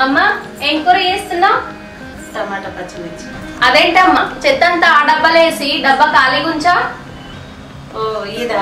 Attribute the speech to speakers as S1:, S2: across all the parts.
S1: అమ్మా ఏం కూర చేస్తున్నావు
S2: టమాటా పచ్చిమిర్చి
S1: అదేంటమ్మా చెత్త అంతా ఆ డబ్బాలో వేసి డబ్బా ఖాళీగా ఉంచా
S2: ఓ ఇదా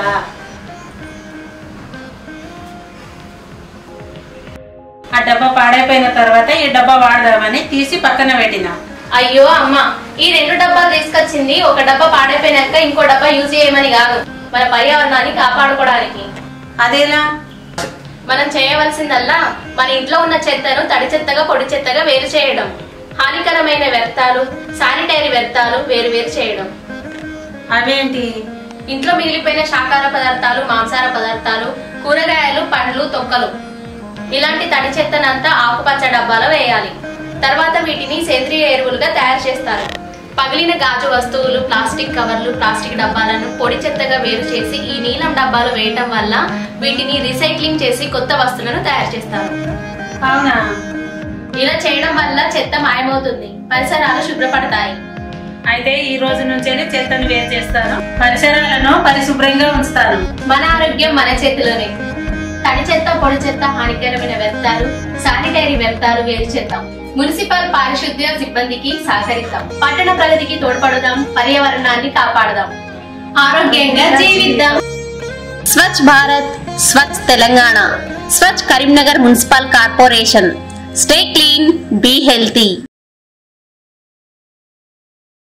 S2: ఆ డబ్బా పాడైపోయిన తర్వాత ఈ డబ్బా వాడదామని తీసి పక్కన పెట్టిన
S1: అయ్యో అమ్మ ఈ రెండు డబ్బాలు తీసుకొచ్చింది ఒక డబ్బా పాడైపోయినాక ఇంకో డబ్బా యూజ్ చేయమని కాదు మన పర్యావరణాన్ని కాపాడుకోవడానికి
S2: అదేలా
S1: మనం చేయవలసిందల్లా మన ఇంట్లో ఉన్న చెత్తను తడి చెత్తగా పొడి చెత్తగా వేరు చేయడం హానికరమైన వ్యర్థాలు శానిటరీ వ్యర్థాలు వేరు వేరు చేయడం
S2: అవేంటి
S1: ఇంట్లో మిగిలిపోయిన శాకాహార పదార్థాలు మాంసాహార పదార్థాలు కూరగాయలు పండ్లు తొక్కలు ఇలాంటి తడి చెత్తనంతా ఆకుపచ్చ డబ్బాలో వేయాలి తర్వాత వీటిని సేంద్రియ ఎరువులుగా తయారు చేస్తారు పగిలిన గాజు వస్తువులు ప్లాస్టిక్ కవర్లు ప్లాస్టిక్ డబ్బాలను పొడి చెత్తగా వేరు చేసి ఈ నీలం డబ్బాలో వేయటం వల్ల వీటిని రీసైక్లింగ్ చేసి కొత్త వస్తువులను తయారు చేస్తారు
S2: అవునా
S1: ఇలా చేయడం వల్ల చెత్త మాయమవుతుంది పరిసరాలు శుభ్రపడతాయి
S2: అయితే ఈ రోజు నుంచే చెత్తను వేరు చేస్తాను పరిసరాలను పరిశుభ్రంగా ఉంచుతాను
S1: మన ఆరోగ్యం మన చేతిలోనే తడి చెత్త పొడి చెత్త హానికరమైన వ్యర్థాలు శానిటరీ వ్యర్థాలు వేరు చేద్దాం మున్సిపల్ పారిశుద్ధ్య సిబ్బందికి సహకరిద్దాం పట్టణ ప్రగతికి తోడ్పడదాం పర్యావరణాన్ని కాపాడదాం ఆరోగ్యంగా జీవిద్దాం Swachh Bharat Swachh Telangana Swachh Karimnagar municipal corporation stay clean be healthy